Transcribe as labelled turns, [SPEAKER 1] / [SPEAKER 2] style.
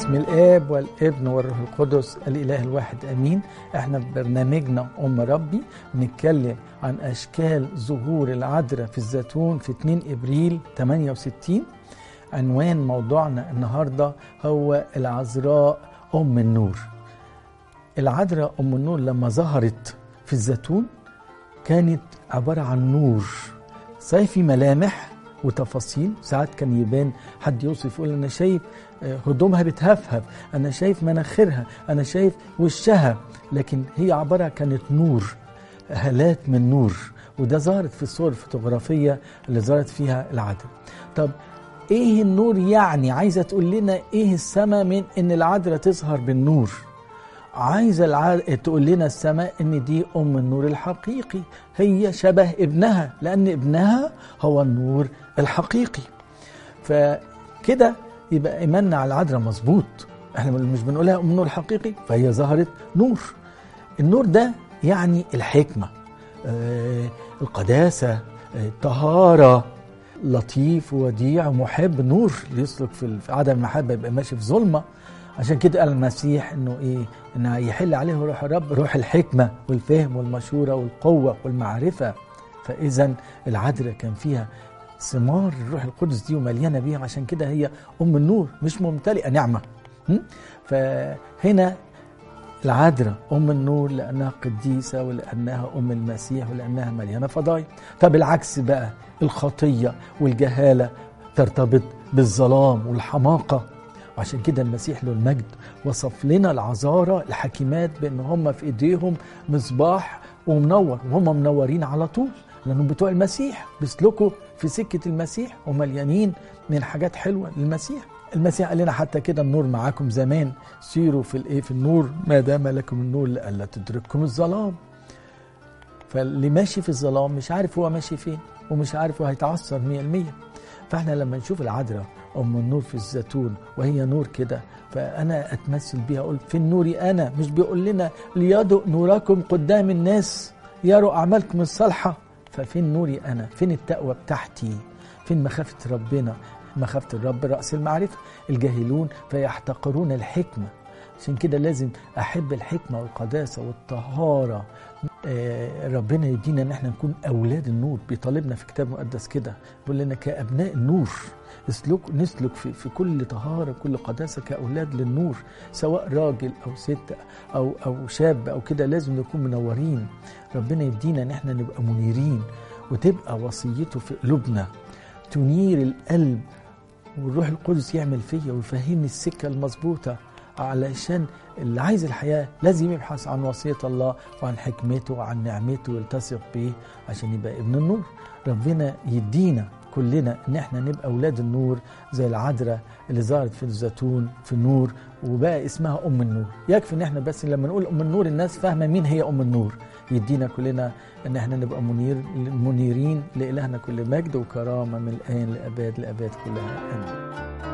[SPEAKER 1] باسم الاب والابن والروح القدس الاله الواحد امين احنا في برنامجنا ام ربي بنتكلم عن اشكال ظهور العذراء في الزيتون في 2 ابريل 68 عنوان موضوعنا النهارده هو العذراء ام النور العذراء ام النور لما ظهرت في الزيتون كانت عباره عن نور صحيح في ملامح وتفاصيل ساعات كان يبان حد يوصف يقول انا شايف هدومها بتهفهف انا شايف مناخيرها انا شايف وشها لكن هي عباره كانت نور هالات من نور وده ظهرت في الصور الفوتوغرافيه اللي ظهرت فيها العذراء طب ايه النور يعني عايزه تقول لنا ايه السماء من ان العذراء تظهر بالنور عايزه الع... تقول لنا السماء ان دي ام النور الحقيقي هي شبه ابنها لان ابنها هو النور الحقيقي فكده يبقى ايماننا على العذراء مظبوط احنا مش بنقولها ام النور الحقيقي فهي ظهرت نور النور ده يعني الحكمه آه القداسه آه الطهاره لطيف ووديع ومحب نور يسلك في عدم المحبه يبقى ماشي في ظلمه عشان كده قال المسيح انه ايه انه يحل عليه روح الرب روح الحكمه والفهم والمشوره والقوه والمعرفه فاذا العذراء كان فيها ثمار الروح القدس دي ومليانه بيها عشان كده هي ام النور مش ممتلئه نعمه فهنا العذراء ام النور لانها قديسه ولانها ام المسيح ولانها مليانه فضائل طب العكس بقى الخطيه والجهاله ترتبط بالظلام والحماقه وعشان كده المسيح له المجد وصف لنا العذارى الحكيمات بان هم في ايديهم مصباح ومنور وهم منورين على طول لانهم بتوع المسيح بيسلكوا في سكه المسيح ومليانين من حاجات حلوه للمسيح المسيح قال لنا حتى كده النور معاكم زمان سيروا في الايه في النور ما دام لكم النور لئلا تدرككم الظلام فاللي ماشي في الظلام مش عارف هو ماشي فين ومش عارف هو هيتعثر 100% فاحنا لما نشوف العذراء ام النور في الزيتون وهي نور كده فانا اتمثل بيها اقول فين نوري انا مش بيقول لنا ليضئ نوركم قدام الناس يروا اعمالكم الصالحه ففين نوري انا فين التقوى بتاعتي فين مخافه ربنا مخافه الرب راس المعرفه الجاهلون فيحتقرون الحكمه عشان كده لازم احب الحكمه والقداسه والطهاره آه ربنا يدينا ان احنا نكون اولاد النور بيطالبنا في كتاب مقدس كده بيقول لنا كابناء النور نسلك نسلك في, في كل طهاره كل قداسه كاولاد للنور سواء راجل او ست او او شاب او كده لازم نكون منورين ربنا يدينا ان احنا نبقى منيرين وتبقى وصيته في قلوبنا تنير القلب والروح القدس يعمل فيا ويفهمني السكه المظبوطه علشان اللي عايز الحياة لازم يبحث عن وصية الله وعن حكمته وعن نعمته ويلتصق به عشان يبقى ابن النور ربنا يدينا كلنا ان احنا نبقى اولاد النور زي العذراء اللي ظهرت في الزيتون في النور وبقى اسمها ام النور يكفي ان احنا بس لما نقول ام النور الناس فاهمه مين هي ام النور يدينا كلنا ان احنا نبقى منير منيرين لالهنا كل مجد وكرامه من الان لاباد لاباد كلها امين